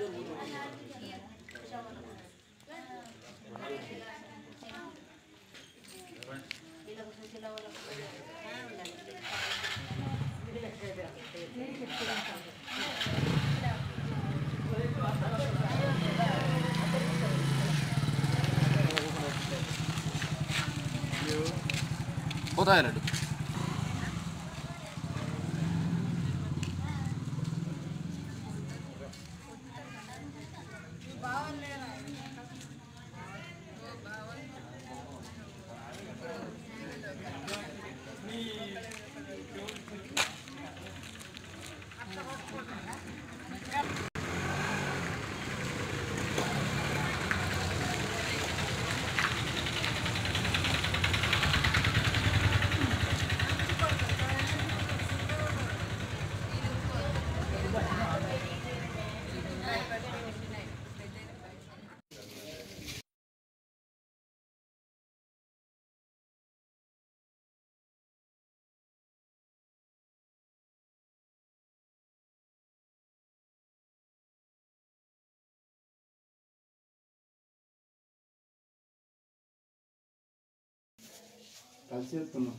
పోతాయి లడ్డు కలిసి వెళ్తున్నాం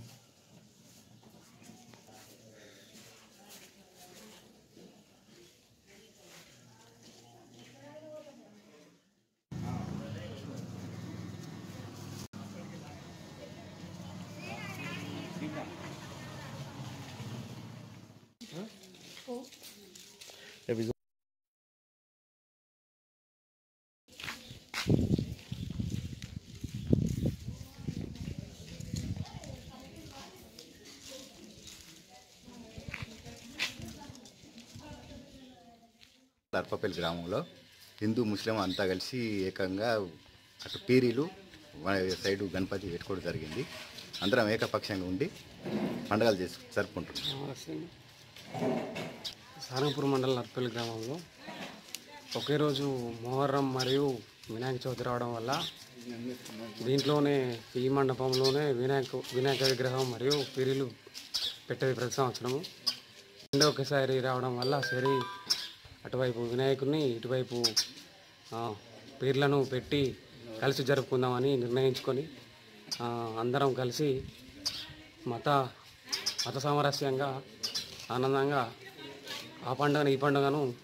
అర్పపల్లి గ్రామంలో హిందూ ముస్లిం అంతా కలిసి ఏకంగా అటు పీరీలు వా- సైడు గణపతి పెట్టుకోవడం జరిగింది అందరం ఏకపక్షంగా ఉండి పండుగలు చేసి జరుపుకుంటున్నాం సారంగపూర్ మండలం నర్పల్లి గ్రామంలో ఒకే రోజు మొహర్రం మరియు వినాయక చవితి రావడం వల్ల దీంట్లోనే ఈ మండపంలోనే వినాయక వినాయక విగ్రహం మరియు పిరిలు పెట్టేది ప్రతి సంవత్సరము రెండో ఒకేసారి రావడం వల్ల సరి అటువైపు వినాయకుడిని ఇటువైపు ఆ, పీర్లను పెట్టి కలిసి జరుపుకుందామని నిర్ణయించుకొని ఆ, అందరం కలిసి మత మత సామరస్యంగా ఆనందంగా ఆ పండుగను ఈ పండుగను